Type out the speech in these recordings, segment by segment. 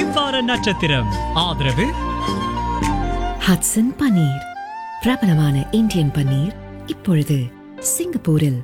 இவ்வார நட்சத்திரம் ஆதரவு ஹட்சன் பன்னீர் பிரபலமான இந்தியன் பன்னீர் இப்பொழுது சிங்கப்பூரில்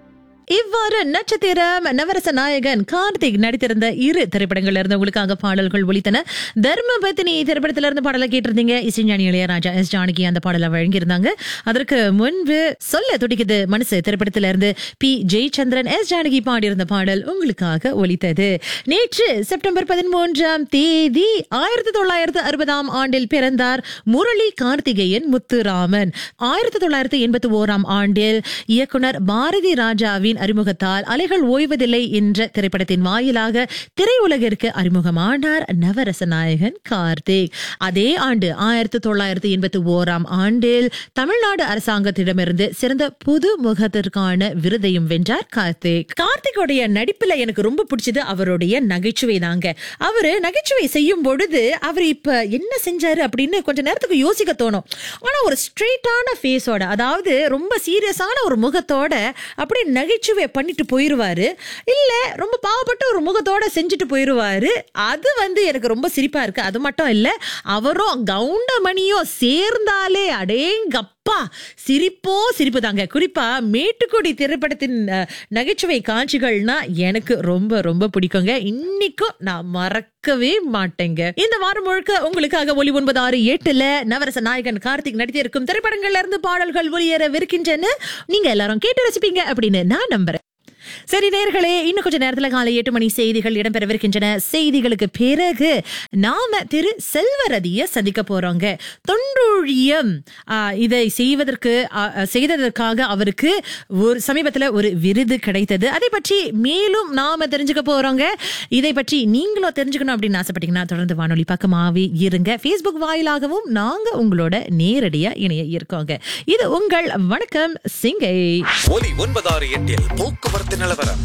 இவ்வாறு நட்சத்திரம் நவரச நாயகன் கார்த்திக் நடித்திருந்த இரு திரைப்படங்கள்ல இருந்து உங்களுக்காக பாடல்கள் ஒலித்தன தர்மபத்தினி திரைப்படத்தில இருந்து பாடலை கேட்டிருந்தீங்க இசைஞானி இளையராஜா எஸ் ஜானகி அந்த பாடலை வழங்கியிருந்தாங்க அதற்கு முன்பு சொல்ல துடிக்குது மனசு திரைப்படத்தில இருந்து பி ஜெயச்சந்திரன் எஸ் ஜானகி பாடியிருந்த பாடல் உங்களுக்காக ஒலித்தது நேற்று செப்டம்பர் பதிமூன்றாம் தேதி ஆயிரத்தி தொள்ளாயிரத்து அறுபதாம் ஆண்டில் பிறந்தார் முரளி கார்த்திகேயன் முத்துராமன் ஆயிரத்தி தொள்ளாயிரத்தி எண்பத்தி ஓராம் ஆண்டில் இயக்குனர் பாரதி ராஜாவின் அறிமுகத்தால் அலைகள் ஓய்வதில்லை என்ற திரைப்படத்தின் வாயிலாக திரையுலகிற்கு அறிமுகமானார் நவரச நாயகன் கார்த்திக் அதே ஆண்டு ஆயிரத்தி தொள்ளாயிரத்தி எண்பத்தி ஓராம் ஆண்டில் தமிழ்நாடு அரசாங்கத்திடமிருந்து சிறந்த புது முகத்திற்கான விருதையும் வென்றார் கார்த்திக் கார்த்திகோடைய நடிப்புல எனக்கு ரொம்ப பிடிச்சது அவருடைய நகைச்சுவை தாங்க அவரு நகைச்சுவை செய்யும் பொழுது அவர் இப்ப என்ன செஞ்சாரு அப்படின்னு கொஞ்ச நேரத்துக்கு யோசிக்க தோணும் ஆனா ஒரு ஸ்ட்ரெயிட்டான ஃபேஸோட அதாவது ரொம்ப சீரியஸான ஒரு முகத்தோட அப்படியே நகைச்சுவை பண்ணிட்டு போயிருவாரு இல்ல ரொம்ப பாவப்பட்ட ஒரு முகத்தோட செஞ்சுட்டு போயிருவாரு அது வந்து எனக்கு ரொம்ப சிரிப்பா இருக்கு அது மட்டும் இல்ல அவரும் கவுண்டமணியும் சேர்ந்தாலே அடேங்கப்பா சிரிப்போ சிரிப்பு தாங்க குறிப்பா மேட்டுக்குடி திரைப்படத்தின் அஹ், நகைச்சுவை காட்சிகள்னா எனக்கு ரொம்ப ரொம்ப பிடிக்குங்க இன்னைக்கும் நான் மறக்கவே மாட்டேங்க இந்த வாரம் முழுக்க உங்களுக்காக ஒலி ஒன்பது ஆறு எட்டுல நவரச நாயகன் கார்த்திக் நடித்திருக்கும் திரைப்படங்கள்ல இருந்து பாடல்கள் ஒளியேறவிருக்கின்றன நீங்க எல்லாரும் கேட்டு ரசிப்பீங்க அப்படின்னு நான் நம்புறேன் சரி நேர்களே இன்னும் கொஞ்ச நேரத்துல காலை எட்டு மணி செய்திகள் இடம்பெறவிருக்கின்றன செய்திகளுக்கு பிறகு நாம திரு செல்வரதிய சந்திக்க போறோங்க தொண்டூழியம் ஆ, இதை செய்வதற்கு ஆ, செய்ததற்காக அவருக்கு ஒரு சமீபத்துல ஒரு விருது கிடைத்தது அதை பற்றி மேலும் நாம தெரிஞ்சுக்க போறோங்க இதை பற்றி நீங்களும் தெரிஞ்சுக்கணும் அப்படின்னு ஆசைப்பட்டீங்கன்னா தொடர்ந்து வானொலி பக்கமாவே இருங்க ஃபேஸ்புக் வாயிலாகவும் நாங்க உங்களோட நேரடியா இணைய இருக்கோங்க இது உங்கள் வணக்கம் சிங்கை ஒலி ஒன்பதாறு எட்டில் போக்குவரத்து நிலவரம்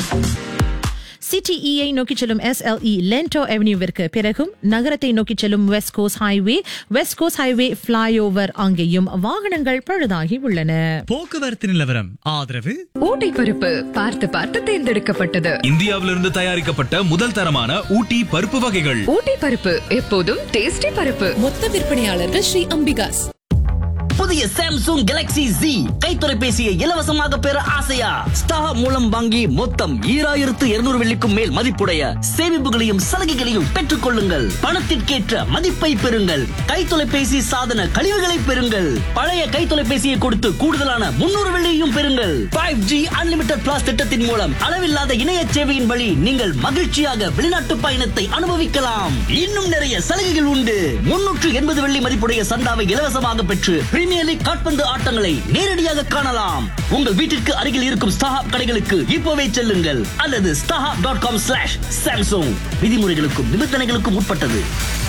சிடிஇயை நோக்கி செல்லும் எஸ்எல்இ லென்டோ அவென்யூவிற்கு பிறகும் நகரத்தை நோக்கி செல்லும் west coast highway west coast highway flyover அங்கேயும் வாகனங்கள் பழுதாகி உள்ளன போக்குவரத்து நிலவரம் ஆதரவு ஊட்டி பருப்பு பார்த்து பார்த்து தேர்ந்தெடுக்கப்பட்டது இந்தியாவிலிருந்து தயாரிக்கப்பட்ட முதல் தரமான ஊட்டி பருப்பு வகைகள் ஊட்டி பருப்பு எப்போதும் டேஸ்டி பருப்பு மொத்த விற்பனையாளர்கள் ஸ்ரீ அம்பிகாஸ் புதிய சாம்சங் கேலக்ஸி Z கைத்தொலைபேசியை இலவசமாக பெற ஆசையா ஸ்டார் மூலம் வாங்கி மொத்தம் ஈராயிரத்து இருநூறு வெள்ளிக்கும் மேல் மதிப்புடைய சேமிப்புகளையும் சலுகைகளையும் பெற்றுக் கொள்ளுங்கள் பணத்திற்கேற்ற மதிப்பை பெறுங்கள் கைத்தொலைபேசி சாதன கழிவுகளை பெறுங்கள் பழைய கைத்தொலைபேசியை கொடுத்து கூடுதலான முன்னூறு வெள்ளியையும் பெறுங்கள் ஃபைவ் ஜி அன்லிமிட்டட் பிளாஸ் திட்டத்தின் மூலம் அளவில்லாத இணைய சேவையின் வழி நீங்கள் மகிழ்ச்சியாக வெளிநாட்டு பயணத்தை அனுபவிக்கலாம் இன்னும் நிறைய சலுகைகள் உண்டு முன்னூற்று எண்பது வெள்ளி மதிப்புடைய சந்தாவை இலவசமாக பெற்று பிரீமியர் லீக் காட்பந்து ஆட்டங்களை நேரடியாக காணலாம் உங்கள் வீட்டிற்கு அருகில் இருக்கும் ஸ்டாஹாப் கடைகளுக்கு இப்போவே செல்லுங்கள் அல்லது StarHub dot com slash Samsung விதிமுறைகளுக்கும் நிபந்தனைகளுக்கும் உட்பட்டது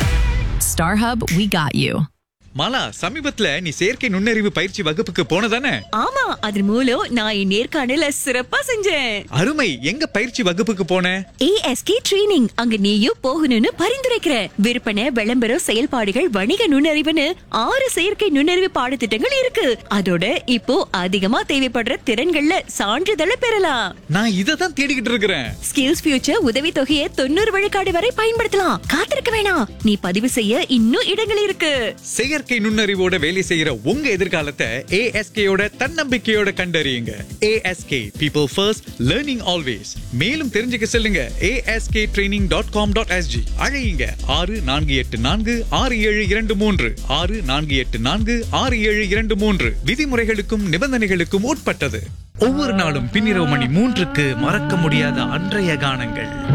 star hub we got you Mala சமீபத்துல நீ செயற்கை நுண்ணறிவு பயிற்சி வகுப்புக்கு போனதானே ஆமா அது மூலம் நான் என் நேர்காணல சிறப்பா செஞ்சேன் அருமை எங்க பயிற்சி வகுப்புக்கு போன ஏஎஸ்கே ட்ரெய்னிங் அங்க நீயும் போகணும்னு பரிந்துரைக்கிறேன் விற்பனை விளம்பரம் செயல்பாடுகள் வணிக நுண்ணறிவுன்னு ஆறு செயற்கை நுண்ணறிவு பாடத்திட்டங்கள் இருக்கு அதோட இப்போ அதிகமா தேவைப்படுற திறன்கள்ல சான்றிதழை பெறலாம் நான் இதை தான் தேடிக்கிட்டு இருக்கிறேன் ஸ்கில்ஸ் ஃபியூச்சர் உதவி தொகையை தொண்ணூறு விழுக்காடு வரை பயன்படுத்தலாம் காத்திருக்க வேணாம் நீ பதிவு செய்ய இன்னும் இடங்கள் இருக்கு செயற்கை நுண்ணறிவோட வேலை செய்யற உங்க எதிர்காலத்தை ஏஎஸ்கேயோட தன்னம்பிக்கையோட கண்டறியுங்க ASK people first learning always மேலும் தெரிஞ்சுக்க செல்லுங்க ASK training dot com dot SG அழையுங்க ஆறு நான்கு எட்டு நான்கு ஆறு ஏழு இரண்டு மூன்று ஆறு நான்கு எட்டு நான்கு ஆறு ஏழு இரண்டு மூன்று விதிமுறைகளுக்கும் நிபந்தனைகளுக்கும் உட்பட்டது ஒவ்வொரு நாளும் பின்னிரவு மணி மூன்றுக்கு மறக்க முடியாத அன்றைய கானங்கள்